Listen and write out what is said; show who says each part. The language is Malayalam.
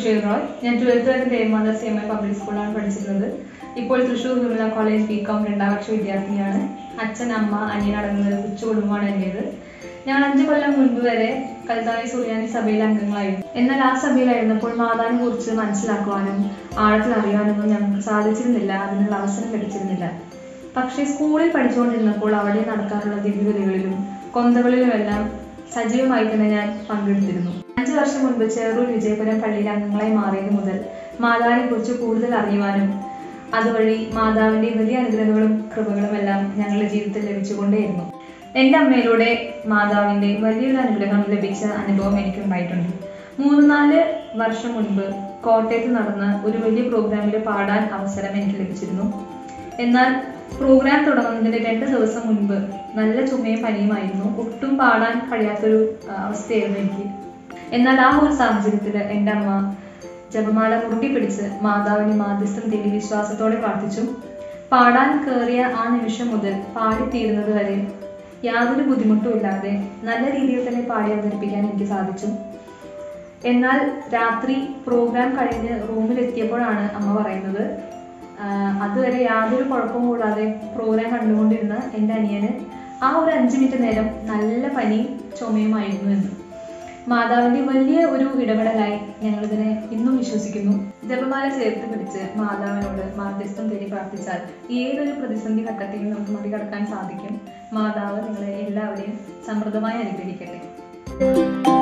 Speaker 1: ബഷീർ റോയ് ഞാൻ ട്വൽത്ത് വരെ Devamatha C M I public സ്കൂളിലാണ് പഠിച്ചിരുന്നത് ഇപ്പോൾ Thrissur Vimala college B com രണ്ടാം വർഷ വിദ്യാർത്ഥിനിയാണ് അച്ഛൻ അമ്മ അനിയൻ അടങ്ങുന്ന ഒരു കൊച്ചു കുടുംബമാണ് എൻ്റേത് ഞങ്ങൾ അഞ്ചു കൊല്ലം മുൻപ് വരെ കൽത്തായി സുറിയാനി സഭയിലെ അംഗങ്ങളായിരുന്നു എന്നാൽ ആ സഭയിലായിരുന്നപ്പോൾ മാതാവിനെ കുറിച്ച് മനസ്സിലാക്കുവാനും ആഴത്തിൽ അറിയാനൊന്നും ഞങ്ങൾക്ക് സാധിച്ചിരുന്നില്ല അതിനുള്ള അവസരം ലഭിച്ചിരുന്നില്ല പക്ഷേ സ്കൂളിൽ പഠിച്ചുകൊണ്ടിരുന്നപ്പോൾ അവിടെ നടക്കാറുള്ള ദിവ്യബലികളിലും കൊന്തകളിലുമെല്ലാം സജീവമായി തന്നെ ഞാൻ പങ്കെടുത്തിരുന്നു അഞ്ചു വർഷം മുൻപ് ചെറൂർ വിജയപുരം പള്ളിയിലെ അംഗങ്ങളായി മാറിയത് മുതൽ മാതാവിനെ കുറിച്ച് കൂടുതൽ അറിയുവാനും അതുവഴി മാതാവിന്റെ വലിയ അനുഗ്രഹങ്ങളും കൃപകളും എല്ലാം ഞങ്ങളുടെ ജീവിതത്തിൽ ലഭിച്ചുകൊണ്ടേയിരുന്നു എൻ്റെ അമ്മയിലൂടെ മാതാവിന്റെ വലിയൊരു അനുഗ്രഹം ലഭിച്ച അനുഭവം എനിക്കുണ്ടായിട്ടുണ്ട് മൂന്ന് നാല് വർഷം മുൻപ് കോട്ടയത്ത് നടന്ന ഒരു വലിയ പ്രോഗ്രാമിൽ പാടാൻ അവസരം എനിക്ക് ലഭിച്ചിരുന്നു എന്നാൽ പ്രോഗ്രാം തുടങ്ങുന്നതിന് രണ്ട് ദിവസം മുൻപ് നല്ല ചുമയും പനിയുമായിരുന്നു ഒട്ടും പാടാൻ കഴിയാത്തൊരു ആ, അവസ്ഥയായിരുന്നു എനിക്ക് എന്നാൽ ആ ഒരു സാഹചര്യത്തിൽ എൻ്റെ അമ്മ ജപമാല മുറുക്കി പിടിച്ച് മാതാവിന് മാധ്യസ്ഥം തേടി വിശ്വാസത്തോടെ പ്രാർത്ഥിച്ചു പാടാൻ കയറിയ ആ നിമിഷം മുതൽ പാടിത്തീരുന്നത് വരെ യാതൊരു ബുദ്ധിമുട്ടും ഇല്ലാതെ നല്ല രീതിയിൽ തന്നെ പാടി അവതരിപ്പിക്കാൻ എനിക്ക് സാധിച്ചു എന്നാൽ രാത്രി പ്രോഗ്രാം കഴിഞ്ഞ് റൂമിലെത്തിയപ്പോഴാണ് അമ്മ പറയുന്നത് ആഹ് അതുവരെ യാതൊരു കുഴപ്പവും കൂടാതെ പ്രോഗ്രാം കണ്ടുകൊണ്ടിരുന്ന എൻ്റെ അനിയന് ആ ഒരു അഞ്ച് മിനിറ്റ് നേരം നല്ല പനിയും ചുമയുമായിരുന്നു എന്ന് മാതാവിന്റെ വലിയ ഒരു ഇടപെടലായി ഞങ്ങളിതിനെ ഇന്നും വിശ്വസിക്കുന്നു ജപമാല ചേർത്ത് പിടിച്ച് മാതാവിനോട് മാധ്യസ്ഥം തേടി പ്രാർത്ഥിച്ചാൽ ഏതൊരു പ്രതിസന്ധി ഘട്ടത്തെയും നമുക്ക് മറികടക്കാൻ സാധിക്കും മാതാവ് നിങ്ങളെ എല്ലാവരെയും സമൃദ്ധമായി അനുഗ്രഹിക്കട്ടെ